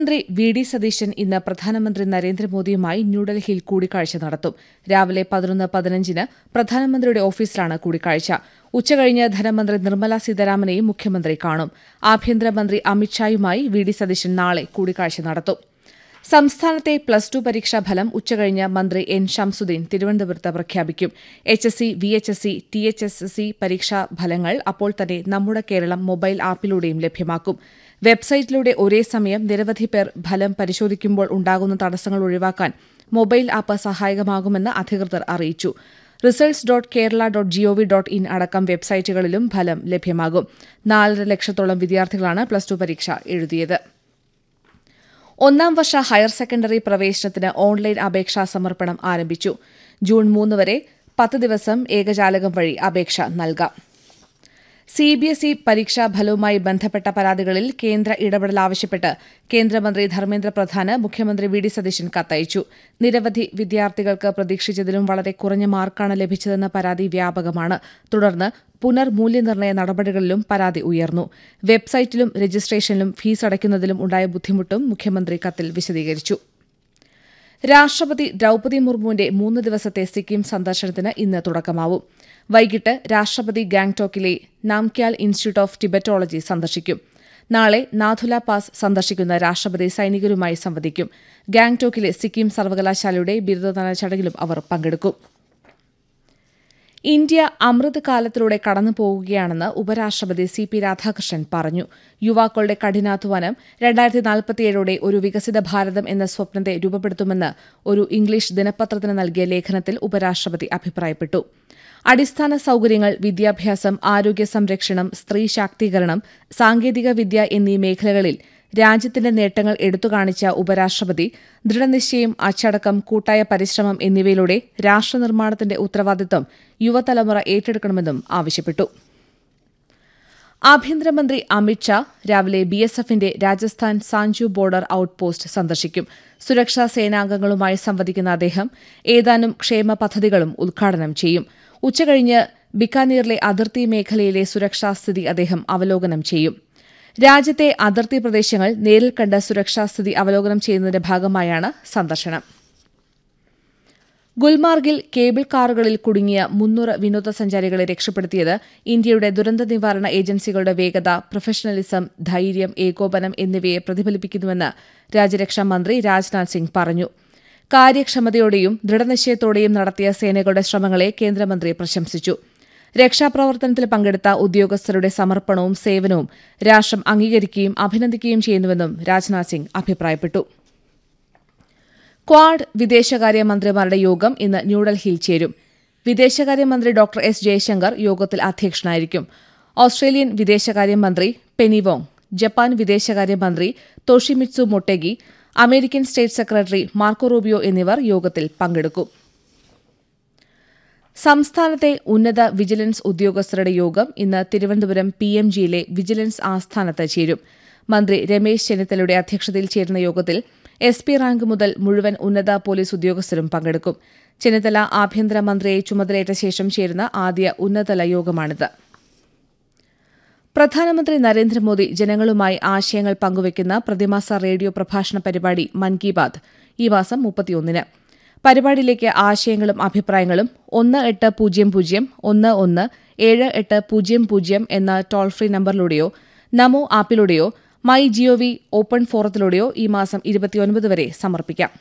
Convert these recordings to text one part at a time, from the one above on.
മന്ത്രി V D Satheesan ഇന്ന് പ്രധാനമന്ത്രി നരേന്ദ്രമോദിയുമായി ന്യൂഡൽഹിയിൽ കൂടിക്കാഴ്ച നടത്തും രാവിലെ പതിനൊന്ന് പതിനഞ്ചിന് പ്രധാനമന്ത്രിയുടെ ഓഫീസിലാണ് കൂടിക്കാഴ്ച ഉച്ചകഴിഞ്ഞ് ധനമന്ത്രി നിർമ്മല സീതാരാമനെയും മുഖ്യമന്ത്രി കാണും ആഭ്യന്തരമന്ത്രി അമിത്ഷായുമായി വി ഡി സതീശൻ നാളെ കൂടിക്കാഴ്ച നടത്തും സംസ്ഥാനത്തെ പ്ലസ് ടു പരീക്ഷാ ഫലം ഉച്ചകഴിഞ്ഞ് മന്ത്രി എൻ ഷംസുദ്ദീൻ തിരുവനന്തപുരത്ത് പ്രഖ്യാപിക്കും H S C V H S C T H S S C പരീക്ഷാ ഫലങ്ങൾ അപ്പോൾ തന്നെ നമ്മുടെ കേരളം മൊബൈൽ ആപ്പിലൂടെയും ലഭ്യമാക്കും വെബ്സൈറ്റിലൂടെ ഒരേ സമയം നിരവധി പേർ ഫലം പരിശോധിക്കുമ്പോൾ ഉണ്ടാകുന്ന തടസ്സങ്ങൾ ഒഴിവാക്കാൻ മൊബൈൽ ആപ്പ് സഹായകമാകുമെന്ന് അധികൃതർ അറിയിച്ചു results dot Kerala dot G O V dot in അടക്കം വെബ്സൈറ്റുകളിലും ഫലം ലഭ്യമാകും നാലര ലക്ഷത്തോളം വിദ്യാർത്ഥികളാണ് പ്ലസ് ടു പരീക്ഷ എഴുതിയത് ഒന്നാം വർഷ ഹയർ സെക്കൻഡറി പ്രവേശനത്തിന് ഓൺലൈൻ അപേക്ഷാ സമർപ്പണം ആരംഭിച്ചു ജൂൺ മൂന്ന് വരെ പത്ത് ദിവസം ഏകജാലകം വഴി അപേക്ഷ നൽകാം സി ബി എസ് ഇ പരീക്ഷാ ഫലവുമായി ബന്ധപ്പെട്ട പരാതികളിൽ കേന്ദ്ര ഇടപെടൽ ആവശ്യപ്പെട്ട് കേന്ദ്രമന്ത്രി ധർമ്മേന്ദ്ര പ്രധാന് മുഖ്യമന്ത്രി വി ഡി സതീശൻ കത്തയച്ചു നിരവധി വിദ്യാർത്ഥികൾക്ക് പ്രതീക്ഷിച്ചതിലും വളരെ കുറഞ്ഞ മാർക്കാണ് ലഭിച്ചതെന്ന പരാതി വ്യാപകമാണ് തുടർന്ന് പുനർമൂല്യനിർണ്ണയ നടപടികളിലും പരാതി ഉയർന്നു വെബ്സൈറ്റിലും രജിസ്ട്രേഷനിലും ഫീസ് അടയ്ക്കുന്നതിലും ഉണ്ടായ ബുദ്ധിമുട്ടും മുഖ്യമന്ത്രി കത്തിൽ വിശദീകരിച്ചു രാഷ്ട്രപതി ദ്രൌപതി മുർമുവിന്റെ മൂന്ന് ദിവസത്തെ സിക്കിം സന്ദർശനത്തിന് ഇന്ന് തുടക്കമാവും വൈകിട്ട് രാഷ്ട്രപതി ഗാംഗ്ടോക്കിലെ നാംക്യാൽ ഇൻസ്റ്റിറ്റ്യൂട്ട് ഓഫ് ടിബറ്റോളജി സന്ദർശിക്കും നാളെ നാഥുല പാസ് സന്ദർശിക്കുന്ന രാഷ്ട്രപതി സൈനികരുമായി സംവദിക്കും ഗാംഗ്ടോക്കിലെ സിക്കിം സർവകലാശാലയുടെ ബിരുദദാന ചടങ്ങിലും അവർ പങ്കെടുക്കും ഇന്ത്യ അമൃത് കാലത്തിലൂടെ കടന്നുപോകുകയാണെന്ന് ഉപരാഷ്ട്രപതി സി പി രാധാകൃഷ്ണൻ പറഞ്ഞു യുവാക്കളുടെ കഠിനാധ്വാനം രണ്ടായിരത്തി നാൽപ്പത്തിയേഴോടെ ഒരു വികസിത ഭാരതം എന്ന സ്വപ്നത്തെ രൂപപ്പെടുത്തുമെന്ന് ഒരു ഇംഗ്ലീഷ് ദിനപത്രത്തിന് നൽകിയ ലേഖനത്തിൽ ഉപരാഷ്ട്രപതി അഭിപ്രായപ്പെട്ടു അടിസ്ഥാന സൌകര്യങ്ങൾ വിദ്യാഭ്യാസം ആരോഗ്യ സംരക്ഷണം സ്ത്രീ ശാക്തീകരണം സാങ്കേതിക വിദ്യ എന്നീ മേഖലകളിൽ രാജ്യത്തിന്റെ നേട്ടങ്ങൾ എടുത്തുകാണിച്ച ഉപരാഷ്ട്രപതി ദൃഢനിശ്ചയം അച്ചടക്കം കൂട്ടായ പരിശ്രമം എന്നിവയിലൂടെ രാഷ്ട്രനിർമ്മാണത്തിന്റെ ഉത്തരവാദിത്തം യുവതലമുറ ഏറ്റെടുക്കണമെന്നും ആവശ്യപ്പെട്ടു ആഭ്യന്തരമന്ത്രി അമിത്ഷാ രാവിലെ ബി എസ് എഫിന്റെ രാജസ്ഥാൻ സാഞ്ചു ബോർഡർ ഔട്ട്പോസ്റ്റ് സന്ദർശിക്കും സുരക്ഷാ സേനാംഗങ്ങളുമായി സംവദിക്കുന്ന അദ്ദേഹം ഏതാനും ക്ഷേമ പദ്ധതികളും ഉദ്ഘാടനം ചെയ്യും ഉച്ചകഴിഞ്ഞ് ബിക്കാനീറിലെ അതിർത്തി മേഖലയിലെ സുരക്ഷാസ്ഥിതി അദ്ദേഹം അവലോകനം ചെയ്യും രാജ്യത്തെ അതിർത്തി പ്രദേശങ്ങൾ നേരിൽ കണ്ട് സുരക്ഷാസ്ഥിതി അവലോകനം ചെയ്യുന്നതിന്റെ ഭാഗമായാണ് സന്ദർശനം ഗുൽമാർഗിൽ കേബിൾ കാറുകളിൽ കുടുങ്ങിയ മുന്നൂറ് വിനോദസഞ്ചാരികളെ രക്ഷപ്പെടുത്തിയത് ഇന്ത്യയുടെ ദുരന്ത നിവാരണ ഏജൻസികളുടെ വേഗത പ്രൊഫഷണലിസം ധൈര്യം ഏകോപനം എന്നിവയെ പ്രതിഫലിപ്പിക്കുന്നുവെന്ന് രാജ്യരക്ഷാ മന്ത്രി രാജ്നാഥ് സിംഗ് പറഞ്ഞു കാര്യക്ഷമതയോടെയും ദൃഢനിശ്ചയത്തോടെയും നടത്തിയ സേനകളുടെ ശ്രമങ്ങളെ കേന്ദ്രമന്ത്രി പ്രശംസിച്ചു രക്ഷാപ്രവർത്തനത്തിൽ പങ്കെടുത്ത ഉദ്യോഗസ്ഥരുടെ സമർപ്പണവും സേവനവും രാഷ്ട്രം അംഗീകരിക്കുകയും അഭിനന്ദിക്കുകയും ചെയ്യുന്നുവെന്നും രാജ്നാഥ് സിംഗ് അഭിപ്രായപ്പെട്ടു ക്വാഡ് വിദേശകാര്യമന്ത്രിമാരുടെ യോഗം ഇന്ന് ന്യൂഡൽഹിയിൽ ചേരും വിദേശകാര്യമന്ത്രി ഡോക്ടർ എസ് ജയശങ്കർ യോഗത്തിൽ അധ്യക്ഷനായിരിക്കും ഓസ്ട്രേലിയൻ വിദേശകാര്യമന്ത്രി പെനിവോങ് ജപ്പാൻ വിദേശകാര്യമന്ത്രി Toshimitsu Motegi American state secretary Marco Rubio എന്നിവർ യോഗത്തിൽ പങ്കെടുക്കും സംസ്ഥാനത്തെ ഉന്നത വിജിലൻസ് ഉദ്യോഗസ്ഥരുടെ യോഗം ഇന്ന് തിരുവനന്തപുരം പി എം ജിയിലെ വിജിലൻസ് ആസ്ഥാനത്ത് ചേരും മന്ത്രി രമേശ് ചെന്നിത്തലയുടെ അധ്യക്ഷതയിൽ ചേരുന്ന യോഗത്തിൽ എസ് പി റാങ്ക് മുതൽ മുഴുവൻ ഉന്നത പോലീസ് ഉദ്യോഗസ്ഥരും പങ്കെടുക്കും ചെന്നിത്തല ആഭ്യന്തരമന്ത്രിയെ ചുമതലയേറ്റ ശേഷം ചേരുന്ന ആദ്യ ഉന്നതതല യോഗമാണിത് പ്രധാനമന്ത്രി നരേന്ദ്രമോദി ജനങ്ങളുമായി ആശയങ്ങൾ പങ്കുവയ്ക്കുന്ന പ്രതിമാസ റേഡിയോ പ്രഭാഷണ പരിപാടി മൻ കി ബാത് ഈ മാസം മുപ്പത്തിയൊന്നിന് പരിപാടിയിലേക്ക് ആശയങ്ങളും അഭിപ്രായങ്ങളും ഒന്ന് എട്ട് പൂജ്യം പൂജ്യം ഒന്ന് ഒന്ന് ഏഴ് എട്ട് പൂജ്യം പൂജ്യം എന്ന ടോൾ ഫ്രീ നമ്പറിലൂടെയോ നമോ ആപ്പിലൂടെയോ മൈ ജിഒവി ഓപ്പൺ ഫോറത്തിലൂടെയോ ഈ മാസം ഇരുപത്തിയൊൻപത് വരെ സമർപ്പിക്കാം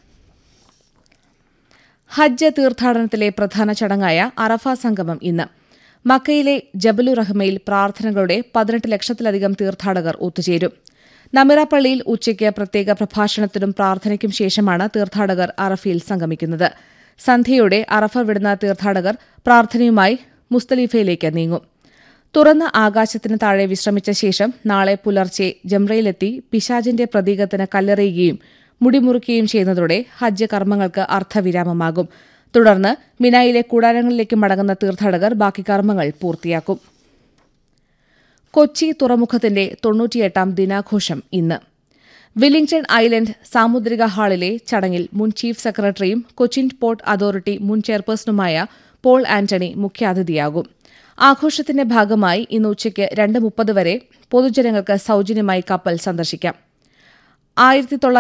ഹജ്ജ് തീർത്ഥാടനത്തിലെ പ്രധാന ചടങ്ങായ അറഫ സംഗമം ഇന്ന് മക്കയിലെ ജബലു റഹ്മയിൽ പ്രാർത്ഥനകളുടെ പതിനെട്ട് ലക്ഷത്തിലധികം തീർത്ഥാടകർ ഒത്തുചേരും നമിറ പള്ളിയിൽ ഉച്ചയ്ക്ക് പ്രത്യേക പ്രഭാഷണത്തിനും പ്രാർത്ഥനയ്ക്കും ശേഷമാണ് തീർത്ഥാടകർ അറഫയിൽ സംഗമിക്കുന്നത് സന്ധ്യയോടെ അറഫ വിടുന്ന തീർത്ഥാടകർ പ്രാർത്ഥനയുമായി മുസ്തലിഫയിലേക്ക് നീങ്ങും തുറന്ന ആകാശത്തിന് താഴെ വിശ്രമിച്ച ശേഷം നാളെ പുലർച്ചെ ജംറയിലെത്തി പിശാജിന്റെ പ്രതീകത്തിന് കല്ലെറിയുകയും മുടിമുറുക്കുകയും ചെയ്യുന്നതോടെ ഹജ്ജ് കർമ്മങ്ങൾക്ക് അർത്ഥവിരാമമാകും തുടർന്ന് മിനായിലെ കൂടാരങ്ങളിലേക്ക് മടങ്ങുന്ന തീർത്ഥാടകർ ബാക്കി കർമ്മങ്ങൾ പൂർത്തിയാക്കും കൊച്ചി തുറമുഖത്തിന്റെ തൊണ്ണൂറ്റിയെട്ടാം ദിനാഘോഷം ഇന്ന് വില്ലിംഗ്ടൺ ഐലൻഡ് സാമുദ്രിക ഹാളിലെ ചടങ്ങിൽ മുൻ ചീഫ് സെക്രട്ടറിയും കൊച്ചിൻ പോർട്ട് അതോറിറ്റി മുൻ ചെയർപേഴ്സണുമായ പോൾ ആന്റണി മുഖ്യാതിഥിയാകും ആഘോഷത്തിന്റെ ഭാഗമായി ഇന്ന് ഉച്ചയ്ക്ക് രണ്ട് മുപ്പത് വരെ പൊതുജനങ്ങൾക്ക് സൌജന്യമായി കപ്പൽ സന്ദർശിക്കാം ആയിരത്തി